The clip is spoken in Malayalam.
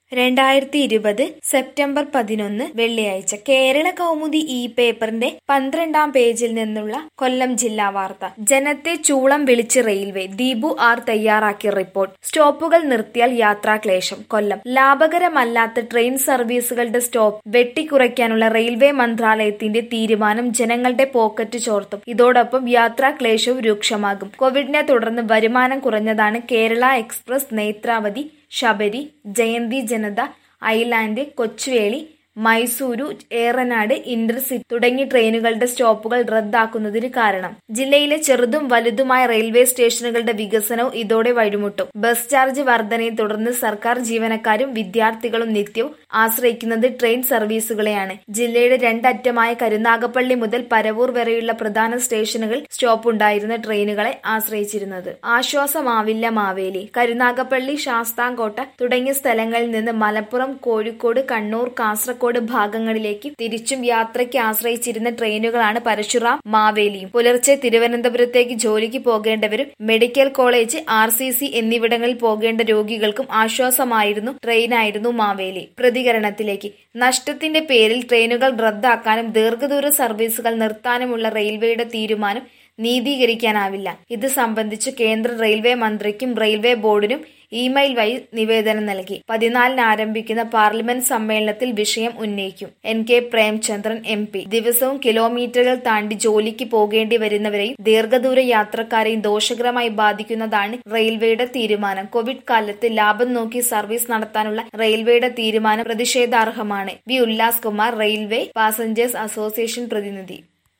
രണ്ടായിരത്തി ഇരുപത് സെപ്റ്റംബർ പതിനൊന്ന് വെള്ളിയാഴ്ച കേരള കൗമുദി ഈ പേപ്പറിന്റെ പന്ത്രണ്ടാം പേജിൽ നിന്നുള്ള കൊല്ലം ജില്ലാ വാർത്ത ജനത്തെ ചൂളം വിളിച്ച് റെയിൽവേ ദീപു ആർ തയ്യാറാക്കിയ റിപ്പോർട്ട് സ്റ്റോപ്പുകൾ നിർത്തിയാൽ യാത്രാക്ലേശം കൊല്ലം ലാഭകരമല്ലാത്ത ട്രെയിൻ സർവീസുകളുടെ സ്റ്റോപ്പ് വെട്ടിക്കുറയ്ക്കാനുള്ള റെയിൽവേ മന്ത്രാലയത്തിന്റെ തീരുമാനം ജനങ്ങളുടെ പോക്കറ്റ് ചോർത്തും ഇതോടൊപ്പം യാത്രാക്ലേശവും രൂക്ഷമാകും കോവിഡിനെ തുടർന്ന് വരുമാനം കുറഞ്ഞതാണ് Kerala express Netravati Sabari Jayanti Janata island Kochuveli Mysuru Ernad intercity തുടങ്ങിയ ട്രെയിനുകളുടെ സ്റ്റോപ്പുകൾ റദ്ദാക്കുന്നതിന് കാരണം ജില്ലയിലെ ചെറുതും വലുതുമായ റെയിൽവേ സ്റ്റേഷനുകളുടെ വികസനവും ഇതോടെ വഴിമുട്ടും ബസ് ചാർജ് വർധനയെ തുടർന്ന് സർക്കാർ ജീവനക്കാരും വിദ്യാർത്ഥികളും നിത്യവും ആശ്രയിക്കുന്നത് ട്രെയിൻ സർവീസുകളെയാണ് ജില്ലയുടെ രണ്ടറ്റമായ കരുനാഗപ്പള്ളി മുതൽ പരവൂർ വരെയുള്ള പ്രധാന സ്റ്റേഷനുകൾ സ്റ്റോപ്പ് ഉണ്ടായിരുന്ന ട്രെയിനുകളെ ആശ്രയിച്ചിരുന്നത് ആശ്വാസമാവില്ല മാവേലി കരുനാഗപ്പള്ളി ശാസ്താംകോട്ട തുടങ്ങിയ സ്ഥലങ്ങളിൽ നിന്ന് മലപ്പുറം കോഴിക്കോട് കണ്ണൂർ കാസർഗോഡ് ഭാഗങ്ങളിലേക്ക് തിരിച്ചും യാത്രയ്ക്ക് ആശ്രയിച്ചിരുന്ന ട്രെയിനുകളാണ് പരശുറാം മാവേലിയും പുലർച്ചെ തിരുവനന്തപുരത്തേക്ക് ജോലിക്ക് പോകേണ്ടവരും medical college R C C എന്നിവിടങ്ങളിൽ പോകേണ്ട രോഗികൾക്കും ആശ്വാസമായിരുന്നു ട്രെയിനായിരുന്നു മാവേലി പ്രതികരണത്തിലേക്ക് നഷ്ടത്തിന്റെ പേരിൽ ട്രെയിനുകൾ റദ്ദാക്കാനും ദീർഘദൂര സർവീസുകൾ നിർത്താനുമുള്ള റെയിൽവേയുടെ തീരുമാനം നീതീകരിക്കാനാവില്ല ഇത് സംബന്ധിച്ച് കേന്ദ്ര റെയിൽവേ മന്ത്രിക്കും റെയിൽവേ ബോർഡിനും ഇമെയിൽ വഴി നിവേദനം നൽകി പതിനാലിന് ആരംഭിക്കുന്ന പാർലമെന്റ് സമ്മേളനത്തിൽ വിഷയം ഉന്നയിക്കും N K Premachandran M P ദിവസവും കിലോമീറ്ററുകൾ താണ്ടി ജോലിക്ക് പോകേണ്ടി വരുന്നവരെയും ദീർഘദൂര യാത്രക്കാരെയും ദോഷകരമായി ബാധിക്കുന്നതാണ് റെയിൽവേയുടെ തീരുമാനം കോവിഡ് കാലത്ത് ലാഭം നോക്കി സർവീസ് നടത്താനുള്ള റെയിൽവേയുടെ തീരുമാനം പ്രതിഷേധാർഹമാണ് V Ullas Kumar railway passengers association പ്രതിനിധി